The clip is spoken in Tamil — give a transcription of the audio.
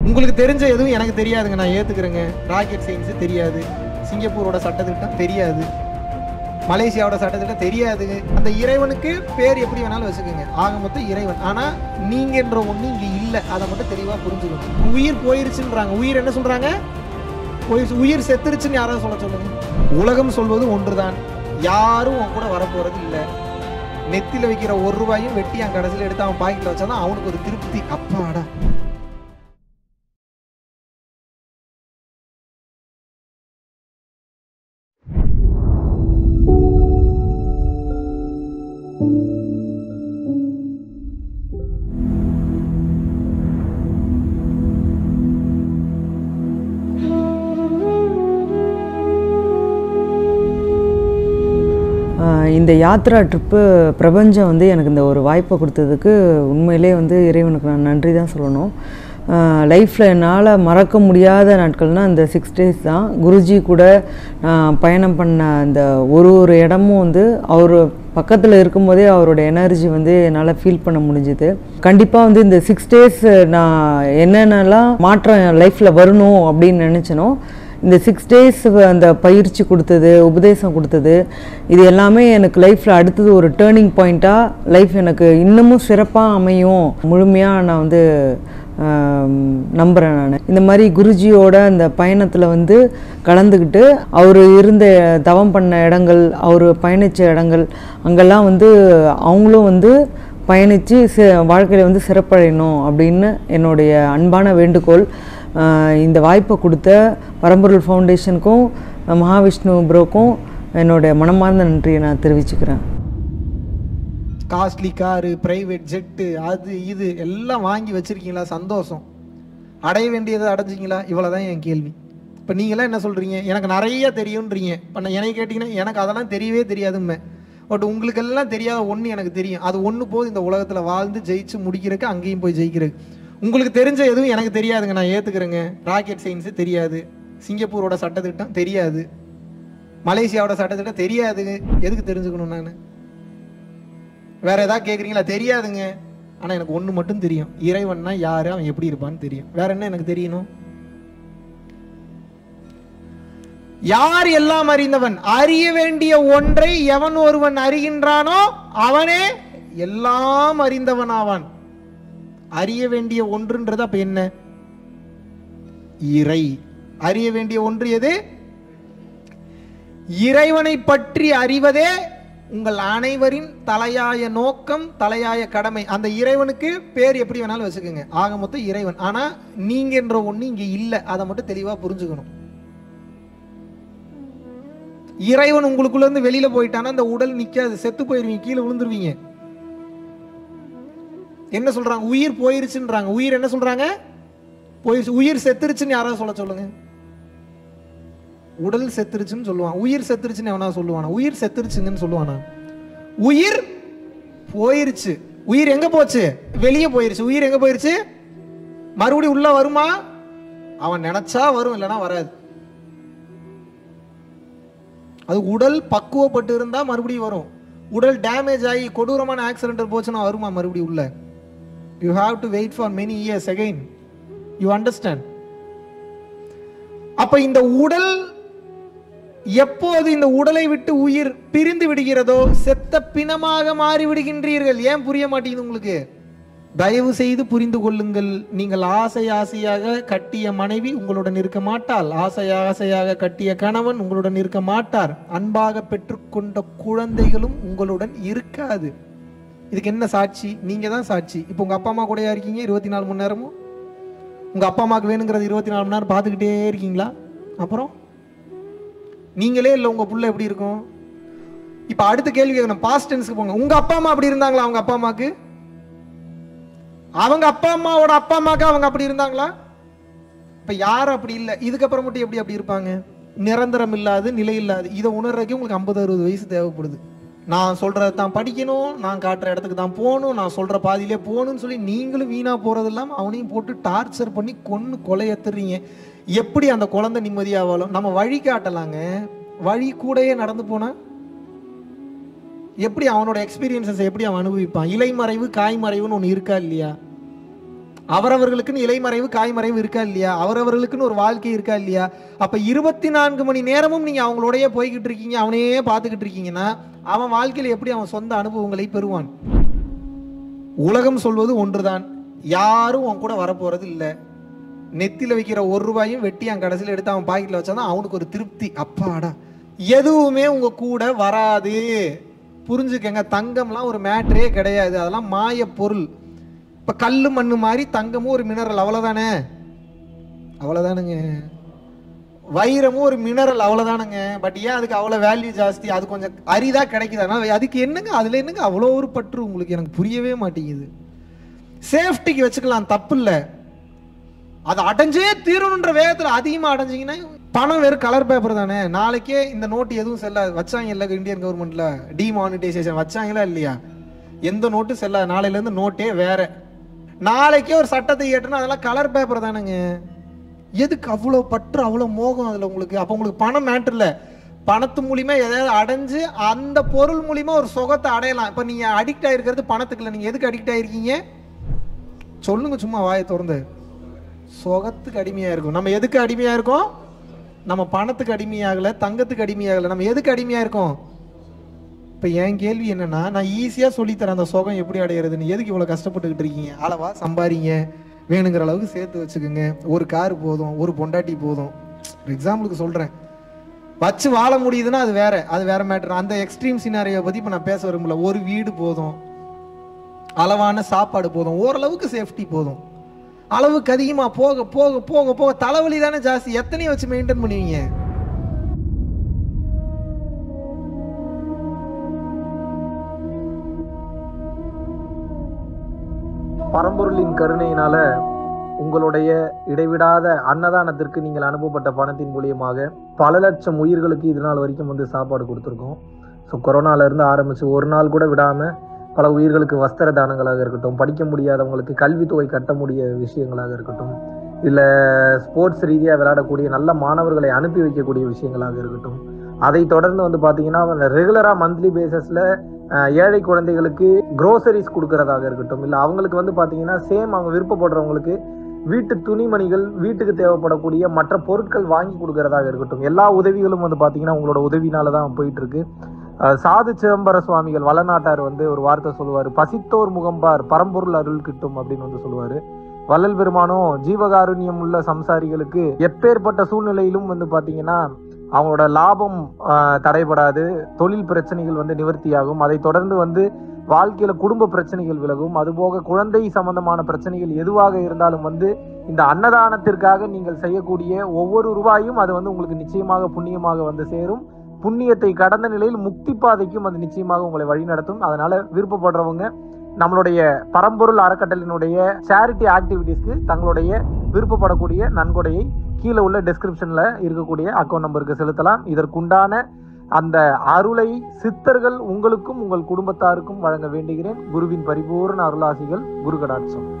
உங்களுக்கு தெரிஞ்ச எதுவும் எனக்கு தெரியாதுங்க நான் ஏத்துக்கிறேங்க ராக்கெட் சயின்ஸ் தெரியாது சிங்கப்பூரோட சட்டத்திட்டம் தெரியாது மலேசியாவோட சட்டத்திட்டம் தெரியாது அந்த இறைவனுக்கு பேர் எப்படி வேணாலும் வச்சுக்கோங்க ஆக மொத்தம் இறைவன் ஆனா நீங்கன்ற ஒண்ணு இங்க இல்ல அதை மட்டும் தெளிவா புரிஞ்சுக்கணும் உயிர் போயிருச்சுன்றாங்க உயிர் என்ன சொல்றாங்க போயிருச்சு உயிர் செத்துருச்சுன்னு யாராவது சொல்ல சொல்லுங்க உலகம் சொல்வது ஒன்றுதான் யாரும் உன் கூட வரப்போறது இல்ல நெத்தில வைக்கிற ஒரு ரூபாயும் வெட்டி அவன் கடைசியில் எடுத்து அவன் பாக்கெட்ல வச்சாதான் அவனுக்கு ஒரு திருப்தி அப்பாடா ஆஹ் இந்த யாத்ரா ட்ரிப்பு பிரபஞ்சம் வந்து எனக்கு இந்த ஒரு வாய்ப்பை கொடுத்ததுக்கு உண்மையிலே வந்து இறைவனுக்கு நான் நன்றி தான் சொல்லணும் லைஃப்பில் என்னால் மறக்க முடியாத நாட்கள்னால் இந்த சிக்ஸ் டேஸ் தான் குருஜி கூட நான் பயணம் பண்ண அந்த ஒரு ஒரு இடமும் வந்து அவர் பக்கத்தில் இருக்கும்போதே அவரோட எனர்ஜி வந்து என்னால் ஃபீல் பண்ண முடிஞ்சுது கண்டிப்பாக வந்து இந்த சிக்ஸ் டேஸ் நான் என்னென்னலாம் மாற்றம் என் லைஃப்பில் வரணும் அப்படின்னு நினச்சனோ இந்த சிக்ஸ் டேஸ் அந்த பயிற்சி கொடுத்தது உபதேசம் கொடுத்தது இது எல்லாமே எனக்கு லைஃப்பில் அடுத்தது ஒரு டேர்னிங் பாயிண்ட்டாக லைஃப் எனக்கு இன்னமும் சிறப்பாக அமையும் முழுமையாக நான் வந்து நம்புகிறேன் நான் இந்த மாதிரி குருஜியோட அந்த பயணத்தில் வந்து கலந்துக்கிட்டு அவர் இருந்த தவம் பண்ண இடங்கள் அவர் பயணித்த இடங்கள் அங்கெல்லாம் வந்து அவங்களும் வந்து பயணித்து சி வாழ்க்கையில் வந்து சிறப்படையணும் அப்படின்னு என்னுடைய அன்பான வேண்டுகோள் ஆஹ் இந்த வாய்ப்பை கொடுத்த பரம்பொருள் ஃபவுண்டேஷனுக்கும் மகாவிஷ்ணு ப்ரோக்கும் என்னுடைய மனமார்ந்த நன்றியை நான் தெரிவிச்சுக்கிறேன் காஸ்ட்லி காரு பிரைவேட் ஜெட்டு அது இது எல்லாம் வாங்கி வச்சிருக்கீங்களா சந்தோஷம் அடைய வேண்டியதை அடைஞ்சிங்களா இவ்வளோதான் என் கேள்வி இப்போ நீங்களாம் என்ன சொல்கிறீங்க எனக்கு நிறைய தெரியுன்றீங்க இப்போ நான் என்னை கேட்டிங்கன்னா எனக்கு அதெல்லாம் தெரியவே தெரியாதுமே பட் உங்களுக்கு எல்லாம் தெரியாத ஒன்று எனக்கு தெரியும் அது ஒன்று போது இந்த உலகத்தில் வாழ்ந்து ஜெயிச்சு முடிக்கிறதுக்கு அங்கேயும் போய் ஜெயிக்கிறதுக்கு உங்களுக்கு தெரிஞ்ச எதுவும் எனக்கு தெரியாதுங்க நான் ஏற்றுக்கிறேங்க ராக்கெட் சயின்ஸு தெரியாது சிங்கப்பூரோட சட்டத்திட்டம் தெரியாது மலேசியாவோட சட்டத்திட்டம் தெரியாதுங்க எதுக்கு தெரிஞ்சுக்கணும் நான் வேற ஏதாவது கேக்குறீங்களா தெரியாதுங்க ஆனா எனக்கு ஒண்ணு மட்டும் தெரியும் இறைவன்னா யாரு அவன் எப்படி இருப்பான்னு தெரியும் வேற என்ன எனக்கு தெரியணும் யார் எல்லாம் அறிந்தவன் அறிய வேண்டிய ஒன்றை எவன் ஒருவன் அறிகின்றானோ அவனே எல்லாம் அறிந்தவன் ஆவான் அறிய வேண்டிய ஒன்றுன்றது அப்ப என்ன இறை அறிய வேண்டிய ஒன்று எது இறைவனை பற்றி அறிவதே உங்கள் அனைவரின் தலையாய நோக்கம் தலையாய கடமை அந்த இறைவனுக்கு பேர் எப்படி வேணாலும் வச்சுக்கோங்க ஆக மொத்தம் இறைவன் ஆனா நீங்கன்ற ஒண்ணு இங்க இல்ல அதை மட்டும் தெளிவா புரிஞ்சுக்கணும் இறைவன் உங்களுக்குள்ள இருந்து வெளியில போயிட்டானா அந்த உடல் நிக்காது செத்து போயிருவீங்க கீழே விழுந்துருவீங்க என்ன சொல்றாங்க உயிர் போயிருச்சுன்றாங்க உயிர் என்ன சொல்றாங்க போயிருச்சு உயிர் செத்துருச்சுன்னு யாராவது சொல்ல சொல்லுங்க உடல் செத்துருச்சுன்னு சொல்லுவான் உயிர் செத்துருச்சுன்னு எவனா சொல்லுவானா உயிர் செத்துருச்சுங்கன்னு சொல்லுவானா உயிர் போயிருச்சு உயிர் எங்க போச்சு வெளியே போயிருச்சு உயிர் எங்க போயிருச்சு மறுபடியும் உள்ள வருமா அவன் நினைச்சா வரும் இல்லைன்னா வராது அது உடல் பக்குவப்பட்டு இருந்தா மறுபடியும் வரும் உடல் டேமேஜ் ஆகி கொடூரமான ஆக்சிடென்ட் போச்சுன்னா வருமா மறுபடியும் உள்ள you have to wait for many years again you understand அப்ப இந்த உடல் எப்போது இந்த உடலை விட்டு உயிர் பிரிந்து விடுகிறதோ செத்த பிணமாக மாறி விடுகின்றீர்கள் ஏன் புரிய மாட்டேங்குது உங்களுக்கு தயவு செய்து புரிந்து கொள்ளுங்கள் நீங்கள் ஆசை ஆசையாக கட்டிய மனைவி உங்களுடன் இருக்க மாட்டாள் ஆசை ஆசையாக கட்டிய கணவன் உங்களுடன் இருக்க மாட்டார் அன்பாக பெற்றுக்கொண்ட குழந்தைகளும் உங்களுடன் இருக்காது இதுக்கு என்ன சாட்சி நீங்க தான் சாட்சி இப்போ உங்க அப்பா அம்மா கூடயா இருக்கீங்க இருபத்தி நாலு மணி நேரமும் உங்க அப்பா அம்மாவுக்கு வேணுங்கிறது இருபத்தி நாலு மணி நேரம் பார்த்துக்கிட்டே இருக்கீங்களா அப்புறம் நீங்களே இல்லை உங்க புள்ள எப்படி இருக்கும் இப்போ அடுத்த கேள்வி கேட்கணும் பாஸ்ட் டென்ஸ்க்கு போங்க உங்க அப்பா அம்மா அப்படி இருந்தாங்களா அவங்க அப்பா அம்மாக்கு அவங்க அப்பா அம்மாவோட அப்பா அம்மாக்கு அவங்க அப்படி இருந்தாங்களா இப்ப யாரும் அப்படி இல்லை இதுக்கப்புறம் மட்டும் எப்படி அப்படி இருப்பாங்க நிரந்தரம் இல்லாது நிலை இல்லாது இதை உணர்றதுக்கு உங்களுக்கு ஐம்பது அறுபது வயசு தேவைப்படுது நான் சொல்றதை தான் படிக்கணும் நான் காட்டுற இடத்துக்கு தான் போகணும் நான் சொல்ற பாதியிலே போகணும்னு சொல்லி நீங்களும் வீணா போறது இல்லாம அவனையும் போட்டு டார்ச்சர் பண்ணி கொன்னு கொலையத்துறீங்க எப்படி அந்த குழந்தை நிம்மதியா வாழும் நம்ம வழி காட்டலாங்க வழி கூடயே நடந்து போனா எப்படி அவனோட எக்ஸ்பீரியன்சஸ் எப்படி அவன் அனுபவிப்பான் இலைமறைவு காய்மறைவுன்னு ஒன்று இருக்கா இல்லையா அவரவர்களுக்குன்னு இலைமறைவு காய்மறைவு இருக்கா இல்லையா அவரவர்களுக்குன்னு ஒரு வாழ்க்கை இருக்கா இல்லையா அப்ப இருபத்தி நான்கு மணி நேரமும் நீங்க அவங்களோடயே போய்கிட்டு இருக்கீங்க அவனையே பார்த்துக்கிட்டு இருக்கீங்கன்னா அவன் வாழ்க்கையில எப்படி அவன் சொந்த அனுபவங்களை பெறுவான் உலகம் சொல்வது ஒன்றுதான் யாரும் உன் கூட வரப்போறது இல்லை நெத்தில வைக்கிற ஒரு ரூபாயும் வெட்டி அவன் கடைசியில் எடுத்து அவன் பாக்கெட்ல வச்சாதான் அவனுக்கு ஒரு திருப்தி அப்பாடா எதுவுமே உங்க கூட வராது புரிஞ்சுக்கங்க தங்கம்லாம் ஒரு மேட்ரே கிடையாது அதெல்லாம் மாய பொருள் இப்ப கல்லு மண்ணு மாதிரி தங்கமும் ஒரு மினரல் அவ்வளவுதானே அவ்வளவுதானுங்க வைரமும் ஒரு மினரல் அவ்வளவுதானுங்க பட் ஏன் அதுக்கு அவ்வளவு வேல்யூ ஜாஸ்தி அது கொஞ்சம் அரிதா கிடைக்குது அதனால அதுக்கு என்னங்க அதுல என்னங்க அவ்வளோ ஒரு பற்று உங்களுக்கு எனக்கு புரியவே மாட்டேங்குது சேஃப்டிக்கு வச்சுக்கலாம் தப்பு இல்லை அது அடைஞ்சே தீரணுன்ற வேகத்துல அதிகமா அடைஞ்சீங்கன்னா பணம் வெறும் கலர் பேப்பர் தானே நாளைக்கே இந்த நோட்டு எதுவும் செல்லாது வச்சாங்க இல்ல இந்தியன் கவர்மெண்ட்ல டிமானிட்டைசேஷன் வச்சாங்களா இல்லையா எந்த நோட்டு செல்லாது நாளையில இருந்து நோட்டே வேற நாளைக்கே ஒரு சட்டத்தை ஏற்றணும் அதெல்லாம் கலர் பேப்பர் தானுங்க எதுக்கு அவ்வளோ பற்று அவ்வளோ மோகம் அதில் உங்களுக்கு அப்போ உங்களுக்கு பணம் மேட்ரு இல்லை பணத்து மூலியமா எதாவது அடைஞ்சு அந்த பொருள் மூலியமா ஒரு சுகத்தை அடையலாம் இப்போ நீங்கள் அடிக்ட் ஆயிருக்கிறது பணத்துக்கு இல்லை நீங்கள் எதுக்கு அடிக்ட் ஆயிருக்கீங்க சொல்லுங்க சும்மா வாயை திறந்து சுகத்துக்கு அடிமையாக இருக்கும் நம்ம எதுக்கு அடிமையாக இருக்கோம் நம்ம பணத்துக்கு அடிமையாகல தங்கத்துக்கு அடிமையாகல நம்ம எதுக்கு அடிமையாக இருக்கோம் இப்போ என் கேள்வி என்னன்னா நான் ஈஸியாக சொல்லித்தரேன் அந்த சுகம் எப்படி அடையிறதுன்னு எதுக்கு இவ்வளோ கஷ்டப்பட்டுக்கிட்டு இருக்கீங்க அளவா சம்பாரிங்க வேணுங்கிற அளவுக்கு சேர்த்து வச்சுக்கோங்க ஒரு கார் போதும் ஒரு பொண்டாட்டி போதும் எக்ஸாம்பிளுக்கு சொல்கிறேன் வச்சு வாழ முடியுதுன்னா அது வேற அது வேற மேட்டர் அந்த எக்ஸ்ட்ரீம் சினாரியை பற்றி இப்போ நான் பேச விரும்பல ஒரு வீடு போதும் அளவான சாப்பாடு போதும் ஓரளவுக்கு சேஃப்டி போதும் அளவுக்கு அதிகமாக போக போக போக போக தலைவலி தானே ஜாஸ்தி எத்தனையும் வச்சு மெயின்டைன் பண்ணுவீங்க பரம்பொருளின் கருணையினால உங்களுடைய இடைவிடாத அன்னதானத்திற்கு நீங்கள் அனுப்பப்பட்ட பணத்தின் மூலியமாக பல லட்சம் உயிர்களுக்கு இது நாள் வரைக்கும் வந்து சாப்பாடு கொடுத்துருக்கோம் ஸோ கொரோனால இருந்து ஆரம்பிச்சு ஒரு நாள் கூட விடாம பல உயிர்களுக்கு வஸ்திர தானங்களாக இருக்கட்டும் படிக்க முடியாதவங்களுக்கு கல்வித்தொகை கட்ட முடிய விஷயங்களாக இருக்கட்டும் இல்லை ஸ்போர்ட்ஸ் ரீதியாக விளையாடக்கூடிய நல்ல மாணவர்களை அனுப்பி வைக்கக்கூடிய விஷயங்களாக இருக்கட்டும் அதை தொடர்ந்து வந்து பார்த்தீங்கன்னா ரெகுலராக மந்த்லி பேசிஸில் ஏழை குழந்தைகளுக்கு க்ரோசரிஸ் கொடுக்கறதாக இருக்கட்டும் இல்லை அவங்களுக்கு வந்து பார்த்தீங்கன்னா சேம் அவங்க விருப்பப்படுறவங்களுக்கு வீட்டு துணிமணிகள் வீட்டுக்கு தேவைப்படக்கூடிய மற்ற பொருட்கள் வாங்கி கொடுக்கறதாக இருக்கட்டும் எல்லா உதவிகளும் வந்து பார்த்தீங்கன்னா உங்களோட உதவினால தான் போயிட்டு இருக்கு அஹ் சாது சிதம்பர சுவாமிகள் வளநாட்டார் வந்து ஒரு வார்த்தை சொல்லுவார் பசித்தோர் முகம்பார் பரம்பொருள் அருள் கிட்டும் அப்படின்னு வந்து சொல்லுவார் வள்ளல் பெருமானும் ஜீவகாருண்யம் உள்ள சம்சாரிகளுக்கு எப்பேற்பட்ட சூழ்நிலையிலும் வந்து பார்த்தீங்கன்னா அவங்களோட லாபம் ஆஹ், தடைபடாது தொழில் பிரச்சனைகள் வந்து நிவர்த்தியாகும் அதை தொடர்ந்து வந்து வாழ்க்கையில குடும்ப பிரச்சனைகள் விலகும் அதுபோக குழந்தை சம்பந்தமான பிரச்சனைகள் எதுவாக இருந்தாலும் வந்து இந்த அன்னதானத்திற்காக நீங்கள் செய்யக்கூடிய ஒவ்வொரு ரூபாயும் அது வந்து உங்களுக்கு நிச்சயமாக புண்ணியமாக வந்து சேரும் புண்ணியத்தை கடந்த நிலையில் முக்தி பாதைக்கும் அது நிச்சயமாக உங்களை வழிநடத்தும் அதனால விருப்பப்படுறவங்க நம்மளுடைய பரம்பொருள் அறக்கட்டளினுடைய சேரிட்டி ஆக்டிவிட்டீஸ்க்கு தங்களுடைய விருப்பப்படக்கூடிய நன்கொடையை கீழே உள்ள டெஸ்கிரிப்ஷன்ல இருக்கக்கூடிய அக்கௌண்ட் நம்பருக்கு செலுத்தலாம் இதற்குண்டான அந்த அருளை சித்தர்கள் உங்களுக்கும் உங்கள் குடும்பத்தாருக்கும் வழங்க வேண்டுகிறேன் குருவின் பரிபூர்ண அருளாசிகள் குரு கடாட்சம்